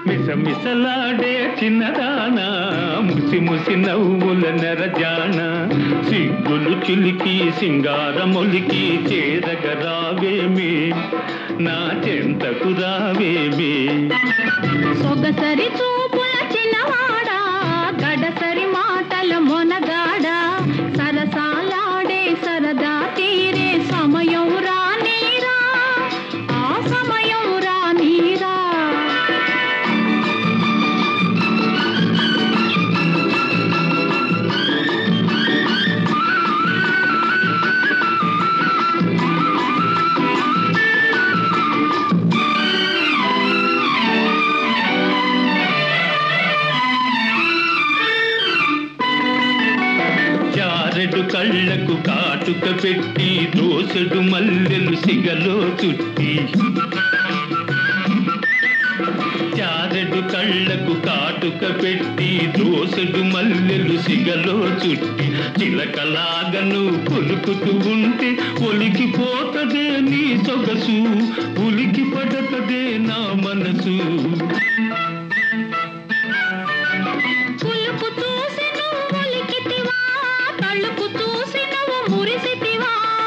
మిసమిసలాడే చిన్నదానా ముసి ముసి నవ్వుల నెరజాన సిగ్గులు చిలికి సింగారమొలికి చేరగ రావేమి నా చెంతకు రావేమి సొగసరి చూపుల చిన్నవాడా గడసరి మాటల మొనగాడ సరసాలాడే సరదా తీరే సమయం రానీరా ఆ సమయం రానీరా చారెడు కళ్ళకు కాటుక పెట్టి దోసెడు మల్లెలు సిగలో చుట్టి చారెడు కళ్ళకు కాటుక పెట్టి దోసెడు మల్లెలు సిగలో చుట్టి చిలకలాగను కొలుకుతూ ఉంటే ఒలికిపోతదే నీ సొగసు ఉలికి పడతదే నా మనసు పులుపు చూసి నువ్వు ఉలికితివా తలుపు చూసి నువ్వు మురిసితివా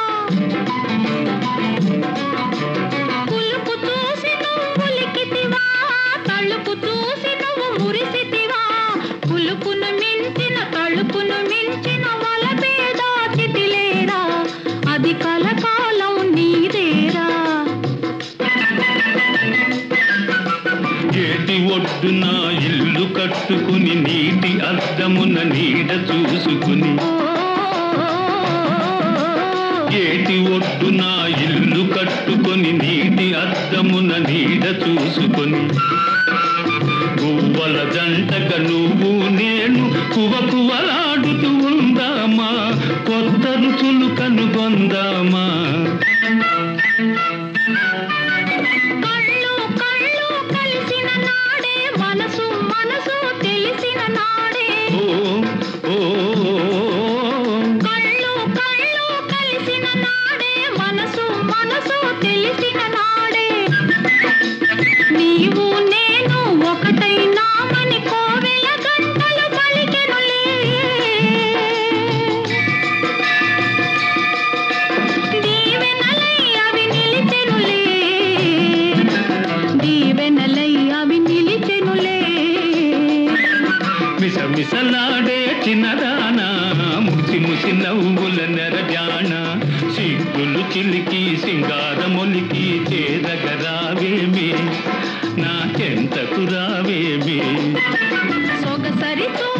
పులుపు చూసి నువ్వు ఉలికితివా తలుపు చూసి నువ్వు మురిసితివా పులుపును మించిన తలుపును మించిన వలపేదా చితిలేరా అది కలకాలం నీదేరా ఏటి ఒడ్డున ఇల్లు కట్టుకుని నీటి అద్దమున నీడ చూసుకుని ఏటి ఒడ్డున ఇల్లు కట్టుకొని నీటి అద్దమున నీడ చూసుకొని గువ్వల జంటక నువ్వు నేను కువ కువలాడుతూ ఉందామా కొత్త రుచులు కనుగొందామా కళ్ళు కళ్ళు కలిసిన నాడే మనసు మనసు తెలిసిన నాడే ఓ ఓ, ఓ కళ్ళు కళ్ళు కలిసిన నాడే మనసు మనసు తెలిసిన నాడే నీవు నేను ఒకటైనామని కోవెల గంటలు పలికెనులే దీవెనలై అవి నిలిచెనులే దీవెనలై అవి నిలిచెనులే మిసమిసలాడే చిన్నదానా ముసి ముసి నవ్వుల నెరజాన సిగ్గులు చిలికి సింగారమొలికి చేరగరావేమి నా చెంతకు రావేమి సొగసరి చూ